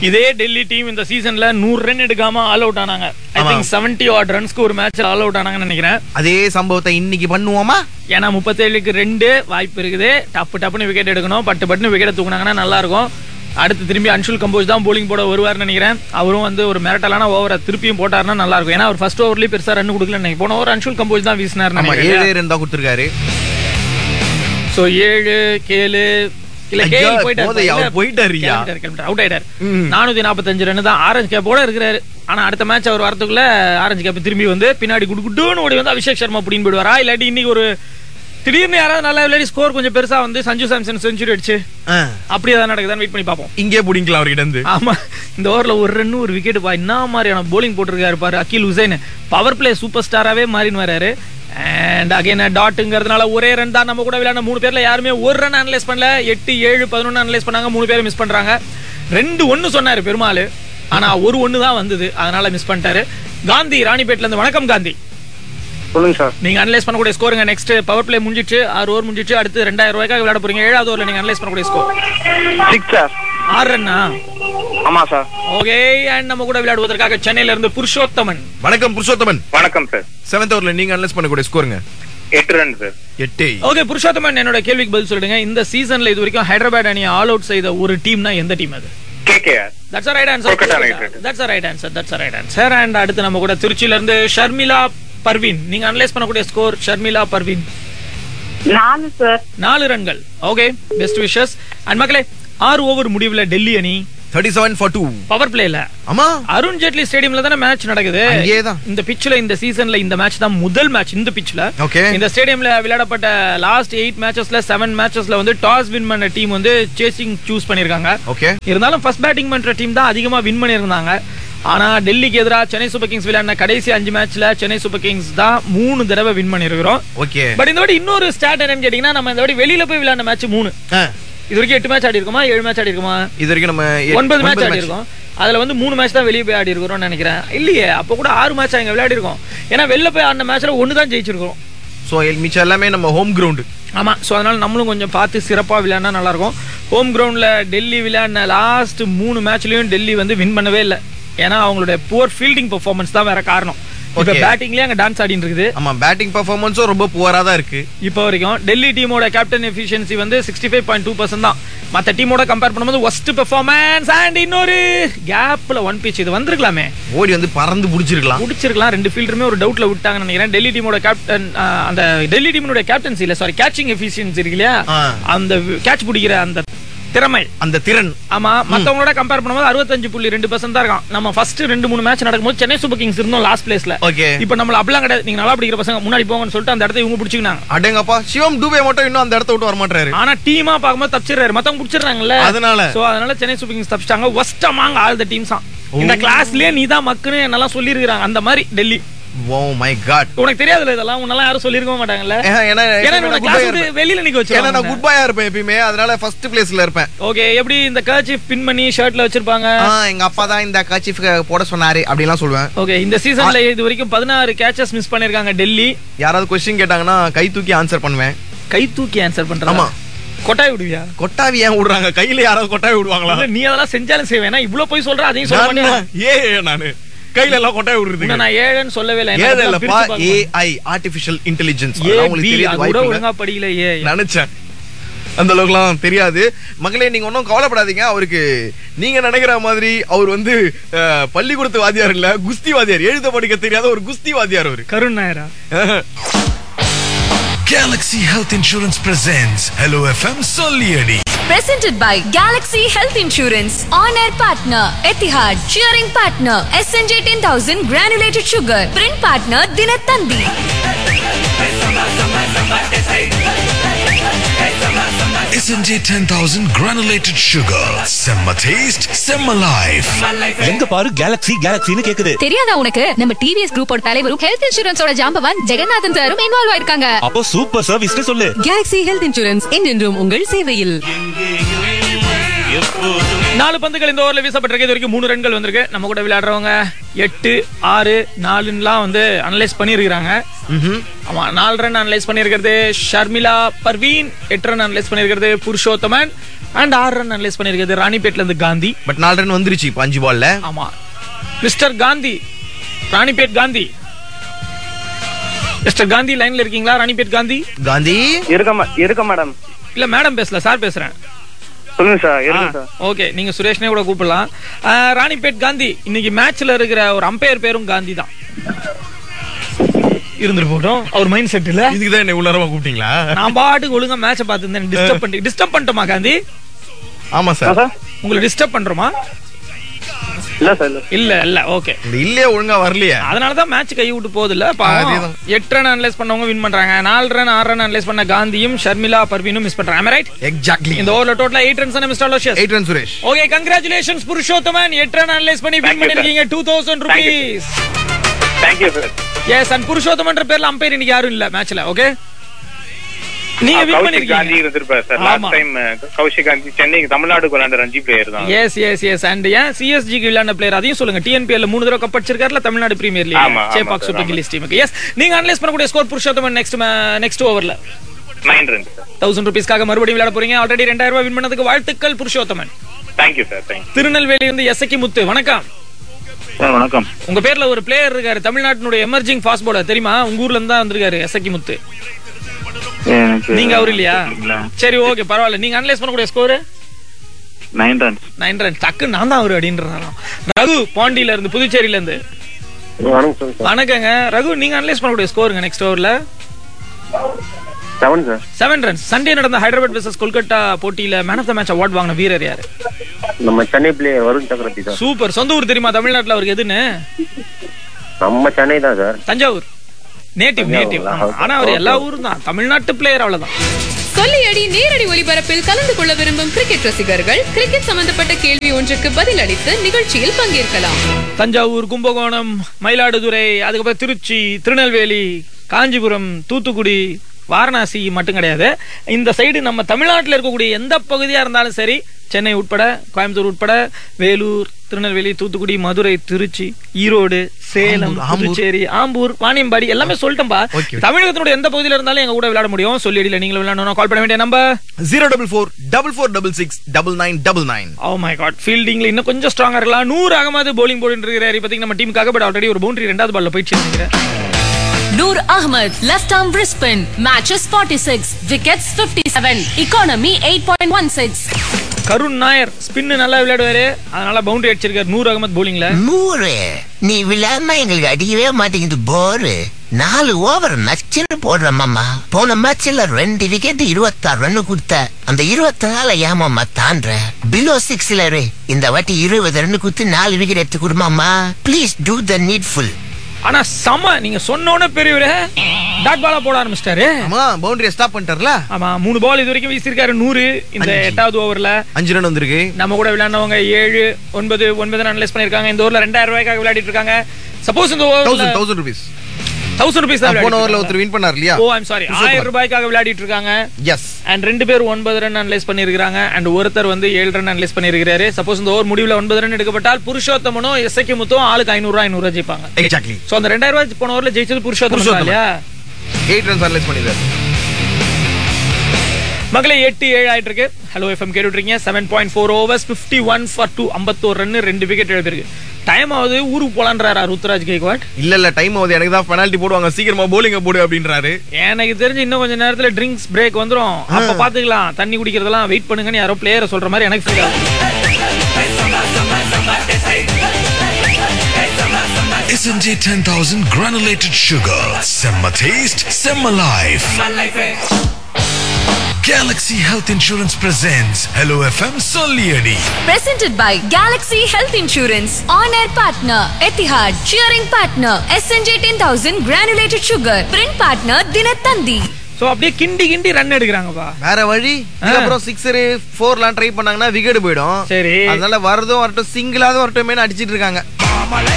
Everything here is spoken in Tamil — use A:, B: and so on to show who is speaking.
A: இதே டெல்லி டீம் இந்த சீசன்ல நூறு ரன் எடுக்காம ஆல் அவுட் ஆனாங்க ஐ
B: ஆமா.
A: திங்க் செவன்டி ஆட் ரன்ஸ்க்கு ஒரு மேட்ச் ஆல் அவுட் ஆனாங்கன்னு நினைக்கிறேன்
B: அதே சம்பவத்தை இன்னைக்கு பண்ணுவோமா
A: ஏன்னா முப்பத்தேழுக்கு ரெண்டு வாய்ப்பு இருக்குது டப்பு டப்புன்னு விக்கெட் எடுக்கணும் பட்டு பட்டுன்னு விக்கெட் தூக்குனாங்கன்னா நல்லா இருக்கும் அடுத்து திரும்பி அன்ஷுல் கம்போஸ் தான் போலிங் போட வருவார்னு நினைக்கிறேன் அவரும் வந்து ஒரு மிரட்டலான ஓவரை திருப்பியும் போட்டாருன்னா நல்லா இருக்கும் ஏன்னா அவர் ஃபர்ஸ்ட் ஓவர்லயே பெருசா ரன் கொடுக்கல நினைக்கிறேன் போன ஓவர் அன்ஷுல் கம்போஸ் தான் வீசினார்
B: ஆமா
A: நினைக்கிறேன்
B: ஏழு ரன் தான் கொடுத்துருக்காரு
A: சோ ஏழு கேளு இல்ல
B: ஐயா,
A: கேல் போயிட்டாரு
B: போதையா, அவர் போயிட்டாருயா.
A: அவுட் ஆயிட்டார்
B: ம்.
A: நானூத்தி நாற்பத்தஞ்சு ரன் தான் ஆரஞ்சு கேப்போட இருக்கிறாரு ஆனா அடுத்த மேட்ச் அவர் வரதுக்குள்ள ஆரஞ்சு கேப் திரும்பி வந்து பின்னாடி குடு குடுன்னு ஓடி வந்து அபிஷேக் சர்மா புடின்னு போயிடுவாரா இல்லாட்டி இன்னைக்கு ஒரு திடீர்னு யாராவது நல்லா விளையாடி ஸ்கோர் கொஞ்சம் பெருசா வந்து சஞ்சு சாம்சன் செஞ்சுரி அடிச்சு
B: ஆ,
A: அப்படி ஏதாவது நடக்குதான்னு வெயிட் பண்ணி பார்ப்போம்
B: இங்கே பிடிக்கலாம் அவர்கிட்ட இருந்து
A: ஆமா இந்த ஓவர்ல ஒரு ரன் ஒரு விக்கெட் பா என்ன மாதிரியான போலிங் போட்டிருக்காரு பாரு Akeal Hosein power play super ஸ்டாராவே மாறின்னு வராரு அண்ட் அகைன் டாட்டுங்கிறதுனால ஒரே ரன் தான் நம்ம கூட விளையாட மூணு பேர்ல யாருமே ஒரு ரன் அனலைஸ் பண்ணல எட்டு ஏழு பதினொன்னு அனலைஸ் பண்ணாங்க மூணு பேரும் மிஸ் பண்றாங்க ரெண்டு ஒன்னு சொன்னாரு பெருமாள் ஆனா ஒரு ஒன்னு தான் வந்தது அதனால மிஸ் பண்ணிட்டாரு காந்தி ராணிப்பேட்ல இருந்து வணக்கம் காந்தி
C: சொல்லுங்க சார்
A: நீங்க அனலைஸ் பண்ணக்கூடிய ஸ்கோருங்க நெக்ஸ்ட் பவர் பிளே முடிஞ்சிச்சு ஆறு ஓவர் முடிஞ்சிச்சு அடுத்து ரெண்டாயிரம் ரூபாய்க்காக விளையாட போறீங்க ஏழாவது ஓவர்ல நீங்க அனலைஸ் பண்ணக்கூடிய ஸ்கோர்
C: சிக்ஸ் சார்
A: ஆறு ரன்னா
C: ஆமா சார்
A: ஓகே அண்ட் நம்ம கூட விளையாடுவதற்காக சென்னையில இருந்து புருஷோத்தமன்
B: வணக்கம் புருஷோத்தமன்
C: வணக்கம் சார்
B: செவன்த் ஓவர்ல நீங்க அனலைஸ் பண்ணக்கூடிய ஸ்கோருங்க
C: எட்டு ரன் சார்
B: எட்டு
A: ஓகே புருஷோத்தமன் என்னோட கேள்விக்கு பதில் சொல்லிடுங்க இந்த சீசன்ல இது வரைக்கும் ஹைதராபாத் அணியை ஆல் அவுட் செய்த ஒரு டீம்னா எந்த டீம் அது
C: KKR
A: that's right answer
C: Kolkata Knight Riders.
A: That's right answer that's right answer and அடுத்து நம்ம கூட திருச்சியில இருந்து ஷர்மிளா பர்வீன் நீங்க அனலைஸ் பண்ணக்கூடிய ஸ்கோர் ஷர்மிளா பர்வீன்
D: நாலு சார்
A: நாலு ரன்கள் ஓகே பெஸ்ட் விஷஸ் அண்ட் மக்களே ஆறு ஓவர் முடிவுல டெல்லி அணி
B: thirty seven for two
A: power பிளேல
B: ஆமா
A: அருண் ஜேட்லி ஸ்டேடியம்ல தானே மேட்ச் நடக்குது
B: அங்கேயேதான்.
A: இந்த பிட்ச்ல இந்த சீசன்ல இந்த மேட்ச் தான் முதல் மேட்ச் இந்த பிட்ச்ல
B: Okay.
A: இந்த ஸ்டேடியம்ல விளையாடப்பட்ட லாஸ்ட் எயிட் மேட்சஸ்ல செவன் மேட்சஸ்ல வந்து டாஸ் வின் பண்ண டீம் வந்து சேசிங் சூஸ் பண்ணிருக்காங்க
B: ஓகே
A: இருந்தாலும் ஃபர்ஸ்ட் பேட்டிங் பண்ற டீம் தான் அதிகமா வின் பண்ணியிருந்தாங்க ஆனா டெல்லிக்கு எதிராக சென்னை சூப்பர் கிங்ஸ் விளையாடின கடைசி அஞ்சு மேட்ச்ல சென்னை சூப்பர் கிங்ஸ் தான் மூணு தடவை வின் பண்ணிருக்கிறோம்
B: ஓகே
A: பட் இந்த வாட்டி இன்னொரு ஸ்டார்ட் என்னன்னு கேட்டீங்கன்னா நம்ம இந்த வாட்டி வெளியில போய் விளையாடின மேட்ச் மூணு இது வரைக்கும் எட்டு மேட்ச் ஆடி இருக்கோமா ஏழு மேட்ச் ஆடி இருக்குமா
B: இது வரைக்கும் நம்ம எ-
A: ஒன்பது மேட்ச் ஆடி
B: match.
A: இருக்கோம் அதுல வந்து மூணு மேட்ச் தான் வெளியே போய் ஆடி இருக்கிறோம்னு நினைக்கிறேன் இல்லையே அப்போ கூட ஆறு மேட்ச் அங்க விளையாடி இருக்கோம் ஏன்னா வெளில போய் ஆடின மேட்ச்ல ஒன்று தான் ஜெயிச்சிருக்கோம்
B: சோ மிச்சம் எல்லாமே நம்ம ஹோம் கிரவுண்ட்
A: ஆமா ஸோ அதனால நம்மளும் கொஞ்சம் பார்த்து சிறப்பா விளையாடினா நல்லா இருக்கும் ஹோம் கிரவுண்ட்ல டெல்லி விளையாடின லாஸ்ட் மூணு மேட்ச்லயும் டெல்லி வந்து வின் பண்ணவே இல்லை ஏன்னா அவங்களுடைய புவர் ஃபீல்டிங் பெர்ஃபார்மன்ஸ் தான் வேற காரணம் இப்போ
B: Okay.
A: பேட்டிங்லயே அங்க டான்ஸ் ஆடிட்டு இருக்குது
B: ஆமா பேட்டிங் பெர்ஃபார்மன்ஸும் ரொம்ப புவரா தான் இருக்கு
A: இப்போ வரைக்கும் டெல்லி டீமோட கேப்டன் எஃபிஷியன்சி வந்து sixty five point two percent தான் மற்ற டீமோட கம்பேர் பண்ணும்போது ஒஸ்ட் பெர்ஃபார்மன்ஸ் அண்ட் இன்னொரு கேப்ல ஒன் பிச் இது வந்திருக்கலாமே
B: ஓடி வந்து பறந்து புடிச்சிருக்கலாம்
A: முடிச்சிருக்கலாம் ரெண்டு ஃபீல்டருமே ஒரு டவுட்ல விட்டாங்கன்னு நினைக்கிறேன் டெல்லி டீமோட கேப்டன் அந்த டெல்லி டீமோட கேப்டன்சி இல்ல சாரி கேட்சிங் எஃபிஷியன்சி இருக்கு இல்லையா
B: ஆ.
A: அந்த கேட்ச் பிடிக்கிற அந்த திறமை
B: அந்த திறன்
A: ஆமா மத்தவங்களோட கம்பேர் பண்ணும்போது அறுபத்தஞ்சு புள்ளி ரெண்டு பர்சன்ட் தான் இருக்கான் நம்ம ஃபர்ஸ்ட் ரெண்டு மூணு மேட்ச் நடக்கும்போது சென்னை சூப்பர் கிங்ஸ் இருந்தோம் லாஸ்ட் பிளேஸ்ல
B: ஓகே
A: இப்போ நம்மள அப்படிலாம் கிடையாது நீங்க நல்லா பிடிக்கிற பசங்க முன்னாடி போங்கன்னு சொல்லிட்டு அந்த இடத்த இவங்க பிடிச்சிக்கினாங்க
B: அடேங்கப்பா சிவம் டூபே மட்டும் இன்னும் அந்த இடத்த விட்டு வர மாட்டாரு
A: ஆனா டீமா பார்க்கும்போது தப்பிச்சிடுறாரு மத்தவங்க பிடிச்சிடுறாங்கல்ல
B: அதனால
A: சோ அதனால சென்னை சூப்பர் கிங்ஸ் தப்பிச்சிட்டாங்க worst among all the teams இந்த கிளாஸ்லயே நீ தான் மக்குன்னு என்னெல்லாம் சொல்லியிருக்காங்க அந்த மாதிரி டெல்லி
B: ஓ மை காட்
A: உனக்கு தெரியாதுல இதெல்லாம் உன்னெல்லாம் யாரும் சொல்லிருக்க மாட்டாங்கல்ல
B: ஏன்னா
A: ஏன்னா
B: எப்பயுமே
A: உன்னை
B: நான் good
A: class
B: boy-ஆ
A: விட்டு
B: இருப்பேன்.
A: வெளியில நிக்க
B: ஏன்னா நான்
A: வச்சிருவாங்க
B: குட் பாயா இருப்பேன் எப்பயுமே அதனால ஃபர்ஸ்ட் பிளேஸ்ல இருப்பேன்
A: ஓகே எப்படி இந்த கர்ச்சி பின் பண்ணி ஷர்ட்ல வச்சிருப்பாங்க
B: ஆ, எங்க அப்பா தான் இந்த கச்சிஃப் போட சொன்னாரு அப்படிலாம் சொல்லுவேன்
A: ஓகே இந்த சீசன்ல இது வரைக்கும் பதினாறு கேச்சஸ் மிஸ் பண்ணிருக்காங்க டெல்லி
B: யாராவது கொஸ்டின் கேட்டாங்கன்னா கை தூக்கி ஆன்சர் பண்ணுவேன்
A: கை தூக்கி ஆன்சர் பண்றாங்க
B: ஆமா.
A: கொட்டாய் விடுவியா
B: கொட்டாவி ஏன் விடுறாங்க கையில யாராவது கொட்டாவி விடுவாங்களா
A: இல்ல, நீ அதெல்லாம் செஞ்சாலும் செய்வேன் இவ்வளவு போய் சொல்ற அதையும் சொல்ல
B: நான்
A: மாட்டேன்
B: ஏ நானு கையில எல்லாம் கொட்டாவி
A: உன்னை
B: விடுறதுக்கு
A: நான் ஏழன்னு சொல்லவே இல்லை
B: ஏது
A: எனக்கு
B: இல்லப்பா
A: பிரிச்சு பார்க்க மாட்டேன்.
B: ஏஐ ஆர்டிபிஷியல் இன்டெலிஜென்ஸ்
A: ஏ,
B: உங்களுக்கு
A: பி,
B: தெரியாது
A: அது கூட
B: வாய்ப்பு
A: ஒழுங்கா படிக்கல ஏ
B: நினைச்சேன் அந்த அளவுக்குலாம் தெரியாது மக்களே நீங்க ஒன்றும் கவலைப்படாதீங்க அவருக்கு நீங்க நினைக்கிற மாதிரி அவர் வந்து அஹ், பள்ளிக்கூடத்து வாத்தியார் இல்ல குஸ்தி வாத்தியார் எழுத படிக்க தெரியாத ஒரு குஸ்தி வாத்தியார் அவரு
A: கருண் நாயரா
E: Galaxy Health Insurance presents Hello FM Solieri.
F: Presented by Galaxy Health Insurance. On air partner Etihad. Cheering partner SNJ 10000 granulated sugar. Print partner Dinatandi.
E: SNJ 10000 granulated sugar. Semma taste, Semma life.
G: எங்க பாரு கேலக்ஸி கேலக்ஸின்னு கேக்குது
F: தெரியாதா உனக்கு நம்ம டிவிஎஸ் குரூப்போட தலைவரும் ஹெல்த் இன்சூரன்ஸோட ஜாம்பவான் ஜெகநாதன் சாரும் இன்வால்வ் ஆயிருக்காங்க
G: அப்போ சூப்பர் சர்வீஸ்னு சொல்லு
H: கேலக்ஸி ஹெல்த் இன்சூரன்ஸ் என்றென்றும் உங்கள் சேவையில்
G: எப்போதும்
A: நாலு பந்துகள் இந்த ஓவர்ல வீசப்பட்டிருக்கு இது வரைக்கும் மூணு ரன்கள் வந்திருக்கு நம்ம கூட விளையாடுறவங்க எட்டு ஆறு நாலுலாம் வந்து அனலைஸ் பண்ணியிருக்கிறாங்க ஆமா நாலு ரன் அனலைஸ் பண்ணியிருக்கிறது ஷர்மிளா பர்வீன் எட்டு ரன் அனலைஸ் பண்ணியிருக்கிறது புருஷோத்தமன் அண்ட் ஆறு ரன் அனலைஸ் பண்ணியிருக்கிறது ராணிப்பேட்ல இருந்து காந்தி
B: பட் நாலு ரன் வந்துருச்சு இப்போ அஞ்சு பால்ல
A: ஆமா மிஸ்டர் காந்தி ராணிப்பேட் காந்தி மிஸ்டர் காந்தி லைன்ல இருக்கீங்களா ராணிப்பேட் காந்தி
B: காந்தி
C: இருக்க மா- இருக்க மேடம்
A: இல்ல மேடம் பேசல சார் பேசுறேன்
C: சொல்லுங்க சார் இருங்க சார்
A: ஓகே நீங்க சுரேஷ்னே கூட கூப்பிடலாம் ஆ, ராணிப்பேட் காந்தி இன்னைக்கு மேட்ச்ல இருக்கிற ஒரு அம்பையர் பேரும் காந்தி தான் இருந்துட்டு போட்டோம் அவர் மைண்ட் செட் இல்ல
B: இதுக்கு தான் என்ன உள்ளாரமா கூப்பிட்டீங்களா
A: நான் பாட்டுக்கு ஒழுங்கா மேட்ச பார்த்துருந்தேன் டிஸ்டர்ப் பண்ணி டிஸ்டர்ப் பண்ணிட்டோமா காந்தி
B: ஆமா சார்
C: சார்
A: உங்களை டிஸ்டர்ப் பண்றோமா
C: இல்ல சார் இல்ல
A: இல்ல இல்ல ஓகே
B: இந்த இல்லையே ஒழுங்கா வரலையே
A: அதனாலதான் மேட்ச் கை விட்டு போகுது இல்ல பாவம்
B: அதேதான்.
A: எட்டு ரன் அனலைஸ் பண்ணவங்க வின் பண்றாங்க நாலு ரன் ஆறு ரன் அனலைஸ் பண்ண காந்தியும் ஷர்மிளா பர்வீனும் மிஸ் பண்றாங்க ரைட்
B: எக்ஸாக்ட்லி
A: இந்த ஓவர்ல டோட்டலா எயிட் ரன்ஸ் மிஸ்டர் லோஷியஸ்
B: eight run Suresh
A: okay congratulations Purushothaman எட்டு ரன் அனலைஸ் பண்ணி வின்
C: Thank you, sir.
A: பண்ணிருக்கீங்க two thousand
C: Thank you.
A: Rupees
C: thank you sir
A: yes and புருஷோத்தமன்ற பேர்ல அம்பையர் இன்னைக்கு யாரும் இல்ல மேட்ச்ல ஓகே நீங்க வின்
C: கௌஷிக் காந்தி
A: பண்ணிருக்கீங்க
C: இருந்திருப்பாரு சார்
A: ஆமா.
C: லாஸ்ட் டைம் கௌஷிக் காந்தி சென்னைக்கு தமிழ்நாடுக்கு விளையாண்ட ரஞ்சி பிளேயர் தான்
A: எஸ் எஸ் எஸ் அண்ட் ஏன் சிஎஸ்ஜிக்கு விளையாண்ட பிளேயர் அதையும் சொல்லுங்க டிஎன்பிஎல்ல மூணு தடவை கப் அடிச்சிருக்காருல தமிழ்நாடு பிரீமியர் லீக்
C: ஆமா, ஆமா,
A: சேப்பாக்
C: sir,
A: சூப்பர்
C: ஆமா.
A: கில்லிஸ் டீமுக்கு எஸ் நீங்க அனலைஸ் பண்ணக்கூடிய ஸ்கோர் புருஷோத்தமன் நெக்ஸ்ட் நெக்ஸ்ட் ஓவர்ல
C: நைன் ரன் சார்
A: தௌசண்ட் ருபீஸ்க்காக மறுபடியும் விளையாட போறீங்க ஆல்ரெடி ரெண்டாயிரம் ரூபாய் வின் பண்ணதுக்கு வாழ்த்துக்கள் Purushothaman
C: thank you sir thank you
A: Tirunelveli வந்து எஸ்ஐக்கு முத்து வணக்கம்
C: சார் வணக்கம்
A: உங்க பேர்ல ஒரு பிளேயர் இருக்காரு தமிழ்நாட்டினுடைய எமர்ஜிங் ஃபாஸ்ட் bowler தெரியுமா உங்க ஊர்ல இருந்து தான் வந்திருக்காரு எஸ்ஐக்கு முத்து
C: எனக்கு
A: நீங்க அவர் இல்லையா சரி ஓகே பரவாயில்ல நீங்க அனலைஸ் பண்ணக்கூடிய score
C: nine runs
A: nine run டக்கு நான் தான் அவரு அப்படின்றாராம் ரகு பாண்டியில இருந்து புதுச்சேரியில இருந்து
C: வணக்கம் சார்
A: வணக்கங்க ரகு நீங்க அனலைஸ் பண்ணக்கூடிய ஸ்கோருங்க நெக்ஸ்ட் ஓவர்ல
C: seven sir
A: seven runs Sunday நடந்த ஹைதராபாத் வெர்சஸ் கொல்கத்தா போட்டியில man of the match award வாங்கின வீரர் யாரு
C: நம்ம சென்னை பிளேயர் வருண் சக்கரவர்த்தி சார்
A: சூப்பர் சொந்த ஊர் தெரியுமா தமிழ்நாட்டுல அவருக்கு எதுன்னு
C: நம்ம சென்னை தான் சார்
A: தஞ்சாவூர் நேட்டிவ் நேட்டிவ் ஆனா அவர் எல்லா ஊரும் தான் தமிழ்நாட்டு பிளேயர் அவ்வளவுதான்
H: சொல்லியடி நேரடி ஒலிபரப்பில் கலந்து கொள்ள விரும்பும் கிரிக்கெட் ரசிகர்கள் கிரிக்கெட் சம்பந்தப்பட்ட கேள்வி ஒன்றுக்கு பதில் அளித்து நிகழ்ச்சியில் பங்கேற்கலாம்
A: தஞ்சாவூர் கும்பகோணம் மயிலாடுதுறை அதுக்கப்புறம் திருச்சி திருநெல்வேலி காஞ்சிபுரம் தூத்துக்குடி வாரணாசி மட்டும் கிடையாது இந்த சைடு நம்ம தமிழ்நாட்டில் இருக்கக்கூடிய எந்த பகுதியா இருந்தாலும் சரி சென்னை உட்பட கோயம்புத்தூர் உட்பட வேலூர் திருநெல்வேலி தூத்துக்குடி மதுரை திருச்சி ஈரோடு சேலம்
B: ஆம்பூர், ஆம்பூர்.
A: புதுச்சேரி ஆம்பூர் வாணியம்பாடி எல்லாமே சொல்லிட்டேன்பா
B: Okay.
A: தமிழகத்தினுடைய எந்த பகுதியில இருந்தாலும் எங்க கூட விளையாட முடியும் சொல்லிடில நீங்களும் விளையாடணும் கால் பண்ண வேண்டிய number
B: zero double four double four double six double nine double nine
A: oh my God ஃபீல்டிங்ல இன்னும் கொஞ்சம் ஸ்ட்ராங்கா இருக்கலாம் நூறு அகமது bowling போட்டு இருக்கிறாரு இப்போதைக்கு நம்ம டீமுக்காக பட் ஆல்ரெடி ஒரு பவுண்டரி ரெண்டாவது பால்ல போயிடுச்சு நினைக்கிறேன்
F: Noor Ahmed, left arm wrist spin. Matches 46. Wickets 57. Economy 8.16.
A: Karun Nair spin நல்லா விளையாடுவாரு அதனால பவுண்டரி அடிச்சிருக்காரு நூறு அகமது bowlingல
I: நூறு நீ விளையாடுனா எங்களுக்கு அடிக்கவே மாட்டேங்குது போரு நாலு ஓவர் நச்சுன்னு போடுறமாமா போன மேட்ச்ல ரெண்டு விக்கெட் இருபத்தாறு ரன் கொடுத்த அந்த இருபத்தி நாலு ஏமாமா தாண்ட பிலோ சிக்ஸ்ல இந்த வாட்டி இருபது ரன் கொடுத்து நாலு விக்கெட் எடுத்து கொடுமாமா ப்ளீஸ் டூ த நீட்ஃபுல்
A: ஆனா செம நீங்க சொன்னோன்னே பெரியவரு டாட் பாலா போட ஆரம்பிச்சிட்டாரு
B: ஆமா பவுண்டரியை ஸ்டாப் பண்ணிட்டார்ல
A: ஆமா மூணு பால் இது வரைக்கும் வீசிருக்காரு நூறு இந்த
B: அஞ்சு.
A: எட்டாவது ஓவர்ல
B: அஞ்சு ரன் வந்திருக்கு
A: நம்ம கூட விளையாண்டவங்க ஏழு ஒன்பது ஒன்பது அனலைஸ் பண்ணிருக்காங்க இந்த ஓவர்ல ரெண்டாயிரம் ரூபாய்க்காக விளையாடிட்டு இருக்காங்க சப்போஸ் இந்த ஓவர்ல
B: thousand thousand rupees
A: thousand rupees
B: போன ஓவர்ல ஒருத்தர் வின் பண்ணார் இல்லையா
A: ஓ ஐம் சாரி ஆயிரம் ரூபாய்க்காக விளையாடிட்டு இருக்காங்க
B: எஸ்
A: அண்ட் ரெண்டு பேர் ஒன்பது ரன் அனலைஸ் பண்ணிருக்காங்க அண்ட் ஒருத்தர் வந்து ஏழு ரன் அனலைஸ் பண்ணிருக்காரு சப்போஸ் இந்த ஓவர் முடிவுல ஒன்பது ரன் எடுக்கப்பட்டால் புருஷோத்தமனும் எஸ்ஐக்கு முத்தும் ஆளுக்கு ஐநூறு ரூபாய் ஐநூறு ரூபாய் ஜெயிப்பாங்க
B: எக்ஸாக்ட்லி
A: சோ அந்த ரெண்டாயிரம் ரூபாய் போன ஓவர்ல ஜெயிச்சது புருஷோத்தமன் தான்
B: புருஷோத்தமன்.
A: இல்லையா
B: எயிட் ரன்ஸ் அனலைஸ் பண்ணிருக்காரு
A: மகளே எட்டு ஏழு ஆயிட்டு இருக்கு ஹலோ எஃப்எம் கேட்டுட்டு இருக்கீங்க seven point four overs fifty one for two ஐம்பத்தோரு ரன் ரெண்டு விக்கெட் எழுதிருக்கு டைம் ஆகுது ஊருக்கு போலான்றாரா ருத்ராஜ் கேக்வாட்
B: இல்ல இல்ல டைம் ஆகுது எனக்கு தான் பெனால்டி போடுவாங்க சீக்கிரமா bowling போடு அப்படின்றாரு
A: எனக்கு தெரிஞ்சு இன்னும் கொஞ்ச நேரத்துல ட்ரிங்க்ஸ் பிரேக் வந்துரும் அப்ப பாத்துக்கலாம் தண்ணி குடிக்கிறதெல்லாம் வெயிட் பண்ணுங்கன்னு யாரோ பிளேயரை சொல்ற மாதிரி எனக்கு ஃபீல் ஆகுது
E: SMJ 10,000 granulated sugar. Semma taste, Semma life. Galaxy Health Insurance presents Hello FM Solieri.
F: Presented by Galaxy Health Insurance. On air partner Etihad. Cheering partner SNJ 10000 granulated sugar. Print partner Dinatandi.
A: So அப்படியே கிண்டி கிண்டி ரன் எடுக்கிறாங்கப்பா
B: வேற வழி இதுக்கப்புறம் சிக்ஸர் ஃபோர்லாம் ட்ரை பண்ணாங்கன்னா விக்கெட் போயிடும்
A: சரி.
B: அதனால வரதும் வரட்டும் சிங்கிளாவது வரட்டும் அடிச்சிட்டு இருக்காங்க